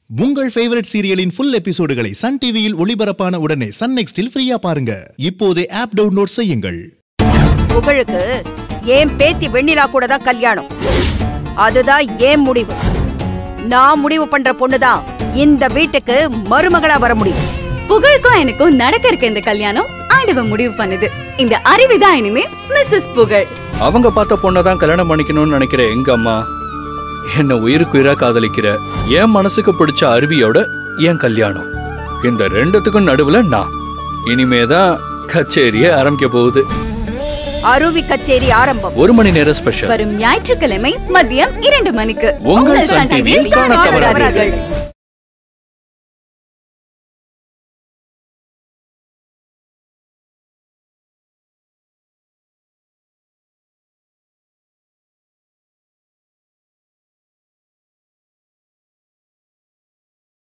உங்கள் ஃபேவரட் சீரியலின் ஃபுல் எபிசோடுகளை சன் டிவியில் ஒளிபரப்பான உடனே சன் நெக்ஸ்டில் ஃப்ரீயா பாருங்க இப்போதே ஆப் டவுன்லோட் செய்யுங்கள் புகழுக்கு ஏன் பேத்தி வெண்ணிலா கூட தான் கல்யாணம் அதுதான் ஏன் முடிவு நான் முடிவு பண்ற பொண்ணுதான் இந்த வீட்டுக்கு மருமகளா வர முடியும் புகழுக்கும் எனக்கும் நடக்க இருக்க இந்த கல்யாணம் ஆண்டவன் முடிவு பண்ணுது இந்த அறிவுதான் இனிமே மிஸ்ஸஸ் புகழ் அவங்க பார்த்த பொண்ணை தான் கல்யாணம் பண்ணிக்கணும்னு நினைக்கிற எங்க அம்மா என்ன உயிருக்கு உயிரா காதலிக்கிற என் மனசுக்கு பிடிச்ச அருவியோட என் கல்யாணம் இந்த ரெண்டுத்துக்கும் நடுவுல நான் இனிமேதான் கச்சேரியே ஆரம்பிக்க போகுது அருவி கச்சேரி ஆரம்பம் ஒரு மணி நேரம் ஸ்பெஷல் வரும் ஞாயிற்றுக்கிழமை மதியம் இரண்டு மணிக்கு உங்கள் உங்கள் சன் சன் டிவியில் டிவியில் காணத் காணத் தவறாதீர்கள். தவறாதீர்கள்